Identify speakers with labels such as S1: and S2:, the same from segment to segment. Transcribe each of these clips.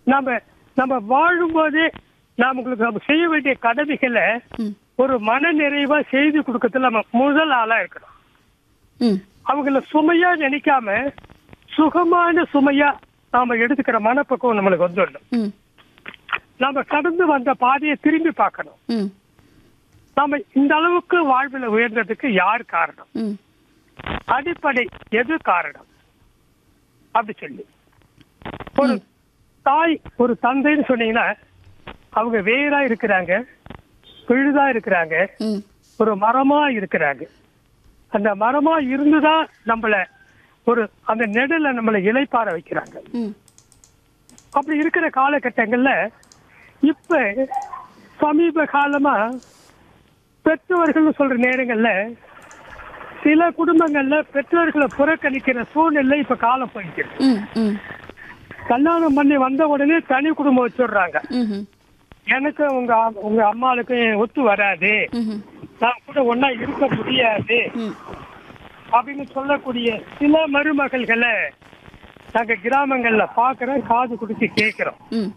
S1: நாம நம்ம வாழும்போது நமக்கு நம்ம செய்ய வேண்டிய கடமைகளை
S2: ம்
S1: ஒரு மன நிறைவா செய்து கொடுக்கறதுல நம்ம முதல் ஆளா இருக்கணும்
S2: ம்
S1: அவங்கள சுமையா நினைக்காம சுகமான சுமையா நாம எடுத்துக்கிற மனப்பக்குவம் நம்மளுக்கு வந்துடணும்
S2: ம்
S1: நாம கடந்து வந்த பாதையை திரும்பி பார்க்கணும்
S2: ம்
S1: நாம இந்த அளவுக்கு வாழ்வில் உயர்ந்ததுக்கு யார் காரணம்
S2: ம்
S1: அடிப்படை எது காரணம் அப்படி சொல்லி ஒரு தாய் ஒரு தந்தைன்னு சொன்னீங்கன்னா அவங்க வேரா இருக்கிறாங்க பிழுதா இருக்கிறாங்க
S2: ம்
S1: ஒரு மரமா இருக்கிறாங்க அந்த மரமா இருந்துதான் நம்மள ஒரு அந்த நெடல நம்மளை இலைப்பார வைக்கிறாங்க
S2: ம்
S1: அப்படி இருக்கிற காலகட்டங்கள்ல இப்ப சமீப காலமா பெற்றோர்கள் சொல்ற நேரங்கள்ல சில குடும்பங்கள்ல பெற்றோர்களை புறக்கணிக்கிற சூழ்நிலை இப்ப காலம் போயிட்டு
S2: ம் ம்
S1: கல்யாணம் பண்ணி வந்த உடனே தனி குடும்பம் வச்சுடுறாங்க
S2: ம்ஹும்.
S1: எனக்கு உங்க அம்- உங்க அம்மாளுக்கு ஒத்து வராது
S2: ம்ஹும்.
S1: நான் கூட ஒன்னா இருக்க முடியாது
S2: ம்
S1: அப்படின்னு சொல்லக்கூடிய சில மருமகள்களை நாங்க கிராமங்கள்ல பாக்குறோம் காது கொடுத்து கேட்கிறோம்
S2: ம்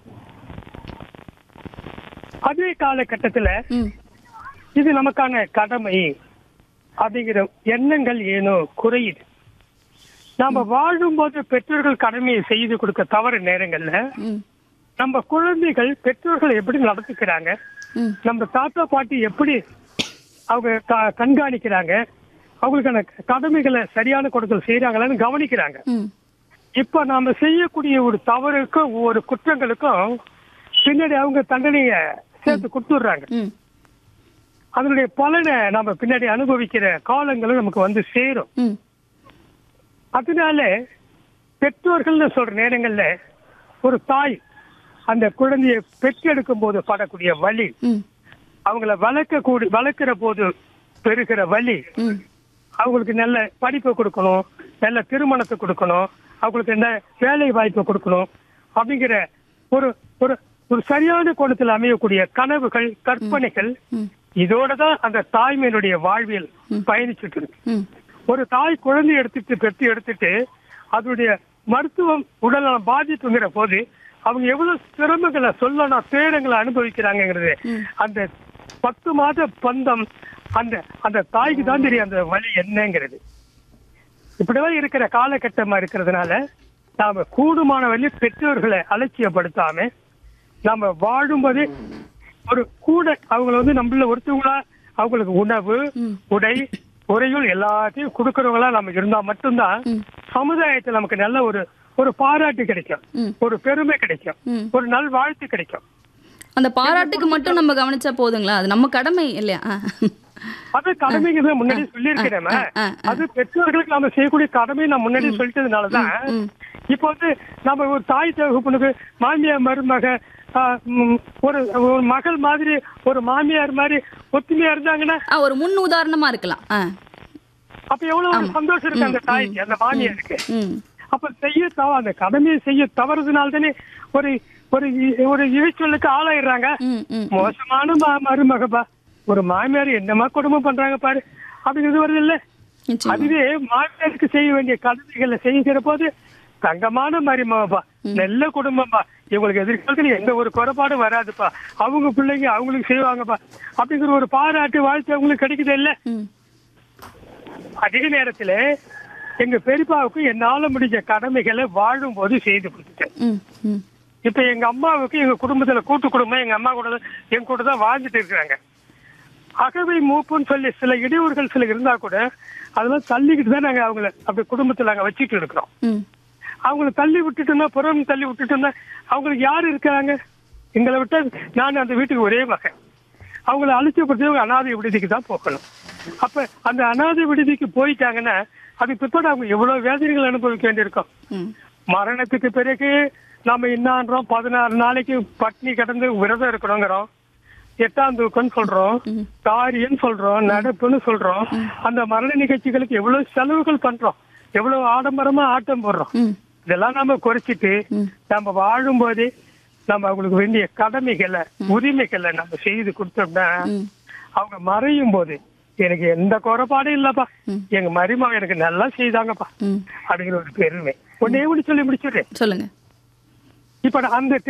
S1: அதே காலகட்டத்துல
S2: ம்
S1: இது நமக்கான கடமை அப்படிங்கிற எண்ணங்கள் ஏனோ குறையுது நாம வாழும்போது பெற்றோர்கள் கடமையை செய்து கொடுக்க தவறு நேரங்கள்ல
S2: ம்
S1: நம்ம குழந்தைகள் பெற்றோர்கள் எப்படி நடந்துக்கிறாங்க
S2: ம்
S1: நம்ம தாத்தா பாட்டி எப்படி அவங்க க- கண்காணிக்கிறாங்க அவங்களுக்கான கடமைகளை சரியான கொடுக்கல் செய்யறாங்களான்னு கவனிக்கிறாங்க
S2: ம்
S1: இப்ப நாம செய்யக்கூடிய ஒரு தவறுக்கும் ஒரு குற்றங்களுக்கும் பின்னாடி அவங்க தண்டனைய சேர்த்து கொடுத்துடுறாங்க
S2: ம்
S1: அதனுடைய பலனை நாம பின்னாடி அனுபவிக்கிற காலங்களும் நமக்கு வந்து சேரும்
S2: ம்
S1: அதனால பெற்றோர்கள்னு சொல்ற நேரங்கள்ல ஒரு தாய் அந்த குழந்தையை பெற்றெடுக்கும் போது படக்கூடிய வலி
S2: ம்
S1: அவங்கள வளர்க்க கூடி வளர்க்கிற போது பெறுகிற வலி
S2: ம்
S1: அவங்களுக்கு நல்ல படிப்பை கொடுக்கணும் நல்ல திருமணத்தை கொடுக்கணும் அவங்களுக்கு என்ன வேலை வாய்ப்பை கொடுக்கணும் அப்படிங்கிற ஒரு ஒரு ஒரு சரியான கோணத்தில் அமையக்கூடிய கனவுகள் கற்பனைகள்
S2: ம்
S1: இதோட தான் அந்த தாய்மையினுடைய வாழ்வியல் பயணிச்சுட்டு இருக்கு
S2: ம்
S1: ஒரு தாய் குழந்தை எடுத்துட்டு பெற்று எடுத்துட்டு அதனுடைய மருத்துவம் உடல்நலம் பாதிப்புங்கிற போது அவங்க எவ்வளவு சிரமங்களை சொல்லணும் சேடங்களை அனுபவிக்கிறாங்கிறது அந்த பத்து மாத பந்தம் அந்த அந்த தாய்க்கு தான் தெரியும் அந்த வழி என்னங்கிறது இப்படிதான் இருக்கிற காலகட்டமா இருக்கிறதுனால நாம கூடுமான வழி பெற்றோர்களை அலட்சியப்படுத்தாம நாம வாழும்போது ஒரு கூட அவங்கள வந்து நம்மள ஒருத்தவங்களா அவங்களுக்கு உணவு
S2: ம்.
S1: உடை உறையுள் எல்லாத்தையும் கொடுக்கறவங்களா நம்ம இருந்தா மட்டும்தான்
S2: ம்.
S1: சமுதாயத்துல நமக்கு நல்ல ஒரு ஒரு பாராட்டு கிடைக்கும்
S2: ம்.
S1: ஒரு பெருமை கிடைக்கும்
S2: ம்.
S1: ஒரு நல் வாழ்த்து கிடைக்கும்
S2: அந்த பாராட்டுக்கு மட்டும் நம்ம கவனிச்சா போதுங்களா அது நம்ம கடமை இல்லையா ஆ.
S1: அது கடமைக்கு தான் முன்னாடி சொல்லியிருக்கிறேன்
S2: ஆ, ஆ,
S1: அது பெற்றோர்களுக்கு நாம செய்யக்கூடிய கடமை நான் முன்னாடி சொல்லிட்டதுனாலதான்
S2: ம்.
S1: இப்போ வந்து நம்ம ஒரு தாய் தகப்பனுக்கு மாமியார் மருமக ஆ, ம், ஒரு ஒரு மகள் மாதிரி ஒரு மாமியார் மாதிரி ஒத்துமையா இருந்தாங்கன்னா
S2: ஆ ஒரு முன் உதாரணமா இருக்கலாம் ஆ
S1: அப்ப எவ்வளவு ஒரு சந்தோஷம் இருக்கு அந்த தாய்க்கு அந்த மாமியாருக்கு
S2: ம்
S1: அப்ப செய்ய தவ அந்த கடமையை செய்ய தவறுதுனால தானே ஒரு ஒரு இ- ஒரு இழிச்சொல்லுக்கு ஆளாயிடுறாங்க
S2: ம் ம்
S1: மோசமான மா- மருமகப்பா ஒரு மாமியார் என்னமா கொடுமை பண்றாங்க பாரு அப்படிங்கிறது வருது இல்ல
S2: நிச்சயமா
S1: அதுவே மாமியாருக்கு செய்ய வேண்டிய கடமைகளை செய்கிற போது தங்கமான மருமகப்பா நல்ல குடும்பம்ப்பா இவங்களுக்கு எதிர்காலத்துல எந்த ஒரு குறைபாடும் வராதுப்பா அவங்க பிள்ளைங்க அவங்களுக்கு செய்வாங்கப்பா அப்படிங்கிற ஒரு பாராட்டு வாழ்த்து அவங்களுக்கு கிடைக்குது இல்ல
S2: ம்
S1: அதே நேரத்துல எங்க பெரியப்பாவுக்கு என்னால முடிஞ்ச கடமைகளை வாழும் போது செய்து கொடுத்துட்டேன்
S2: ம் ம்
S1: இப்ப எங்க அம்மாவுக்கு எங்க குடும்பத்துல கூட்டு குடும்பம் எங்க அம்மா கூட தான் எங்க கூட தான் வாழ்ந்துட்டு இருக்கிறாங்க அகவை மூப்புன்னு சொல்லி சில இடையூறுகள் சில இருந்தா கூட அதெல்லாம் தள்ளிக்கிட்டு தான் நாங்க அவங்கள அப்படி குடும்பத்துல நாங்க வச்சுட்டு இருக்கிறோம்
S2: ம்
S1: அவங்கள தள்ளி விட்டுட்டோம்னா புறம் தள்ளி விட்டுட்டோம்னா அவங்களுக்கு யாரு இருக்காங்க எங்களை விட்டா நான் அந்த வீட்டுக்கு ஒரே மகன் அவங்கள அழிச்சப்படுத்தி அவங்க அனாதை விடுதிக்கு தான் போகணும் அப்ப அந்த அனாதை விடுதிக்கு போயிட்டாங்கன்னா அது பிற்பாடு அவங்க எவ்வளவு வேதனைகள் அனுபவிக்க வேண்டியிருக்கும்
S2: ம்
S1: மரணத்துக்கு பிறகு நாம என்னான்றோம் பதினாறு நாளைக்கு பட்னி கிடந்து விரதம் இருக்கணுங்கிறோம் எட்டாம் தூக்கம்னு சொல்றோம் காரியம்னு சொல்றோம் நடப்புன்னு சொல்றோம் அந்த மரண நிகழ்ச்சிகளுக்கு எவ்வளவு செலவுகள் பண்றோம் எவ்வளவு ஆடம்பரமா ஆட்டம் போடுறோம்
S2: ம்
S1: இதெல்லாம் நம்ம குறைச்சிட்டு
S2: ம்.
S1: நம்ம வாழும்போதே நம்ம அவங்களுக்கு வேண்டிய கடமைகளை உரிமைகளை நம்ம செய்து கொடுத்தோம்னா
S2: ம்
S1: அவங்க மறையும் போது எனக்கு எந்த குறைபாடும் இல்லப்பா
S2: ம்.
S1: எங்க மருமா எனக்கு நல்லா செய்தாங்கப்பா
S2: ம்
S1: அப்படிங்கிற ஒரு பெருமை ஒன்னே ஒண்ணு சொல்லி முடிச்சிடுறேன்
S2: சொல்லுங்க
S1: இப்ப நான் அந்த